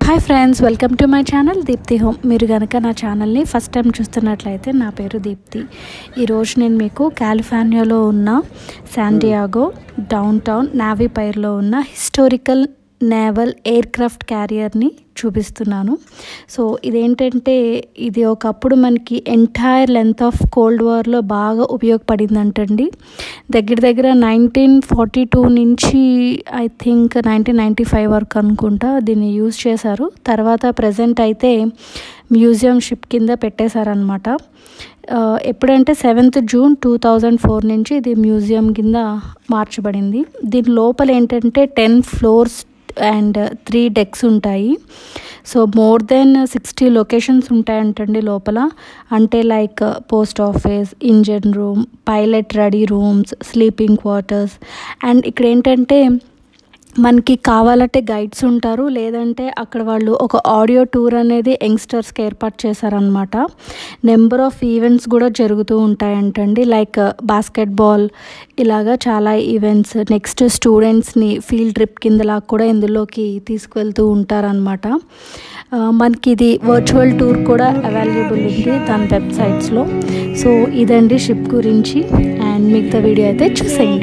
hi friends welcome to my channel Deepthi home మీరు కనుక నా ఛానల్ని ఫస్ట్ టైం చూస్తున్నట్లయితే నా పేరు దీప్తి ఈరోజు నేను మీకు కాలిఫోర్నియాలో ఉన్న శాండియాగో డౌన్ టౌన్ నావీ పైర్లో ఉన్న హిస్టారికల్ నేవల్ ఎయిర్ క్రాఫ్ట్ క్యారియర్ని చూపిస్తున్నాను సో ఇదేంటంటే ఇది ఒకప్పుడు మనకి ఎంటైర్ లెంత్ ఆఫ్ కోల్డ్ వార్లో బాగా ఉపయోగపడిందంటండి దగ్గర దగ్గర నైన్టీన్ ఫార్టీ టూ నుంచి I think nineteen ninety five వరకు అనుకుంటా దీన్ని యూజ్ చేశారు తర్వాత ప్రజెంట్ అయితే మ్యూజియం షిప్ కింద పెట్టేశారనమాట ఎప్పుడంటే seventh June two thousand four నుంచి ఇది మ్యూజియం కింద మార్చబడింది దీని లోపల ఏంటంటే ten floors and three decks ఉంటాయి so more than sixty locations ఉంటాయంటండి లోపల అంటే like post office engine room pilot ready rooms sleeping quarters and ఇక్కడ ఏంటంటే మనకి కావాలంటే గైడ్స్ ఉంటారు లేదంటే అక్కడ వాళ్ళు ఒక ఆడియో టూర్ అనేది యంగ్స్టర్స్కి ఏర్పాటు చేశారనమాట నెంబర్ ఆఫ్ ఈవెంట్స్ కూడా జరుగుతూ ఉంటాయంటండి లైక్ బాస్కెట్బాల్ ఇలాగా చాలా ఈవెంట్స్ నెక్స్ట్ స్టూడెంట్స్ని ఫీల్డ్ ట్రిప్ కిందలా కూడా ఇందులోకి తీసుకువెళ్తూ ఉంటారనమాట మనకి ఇది వర్చువల్ టూర్ కూడా అవైలబుల్ ఉంది దాని వెబ్సైట్స్లో సో ఇదండి షిప్ గురించి అండ్ మిగతా వీడియో అయితే చూసేయండి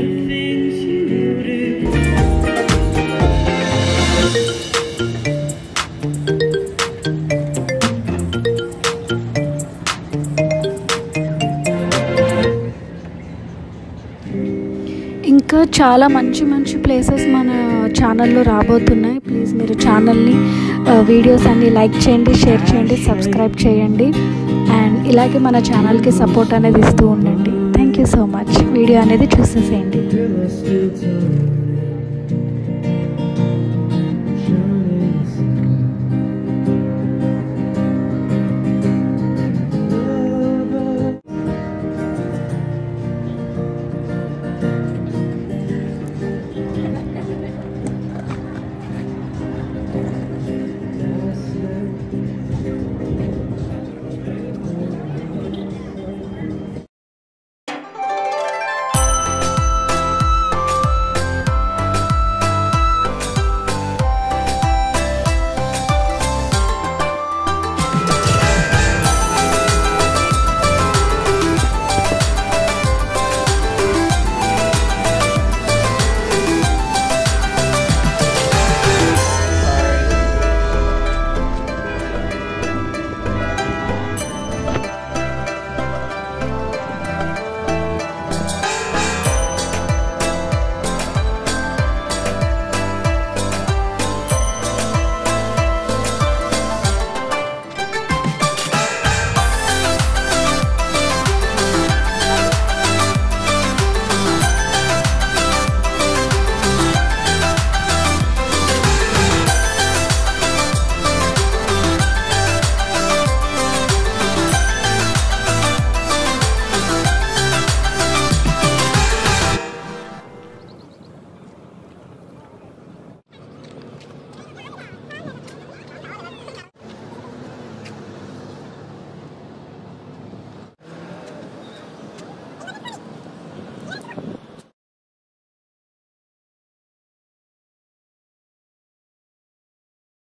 ఇంకా చాలా మంచి మంచి ప్లేసెస్ మన ఛానల్లో రాబోతున్నాయి ప్లీజ్ మీరు ఛానల్ని వీడియోస్ అన్ని లైక్ చేయండి షేర్ చేయండి సబ్స్క్రైబ్ చేయండి అండ్ ఇలాగే మన ఛానల్కి సపోర్ట్ అనేది ఇస్తూ ఉండండి thank you so much video అనేది చూసేసేయండి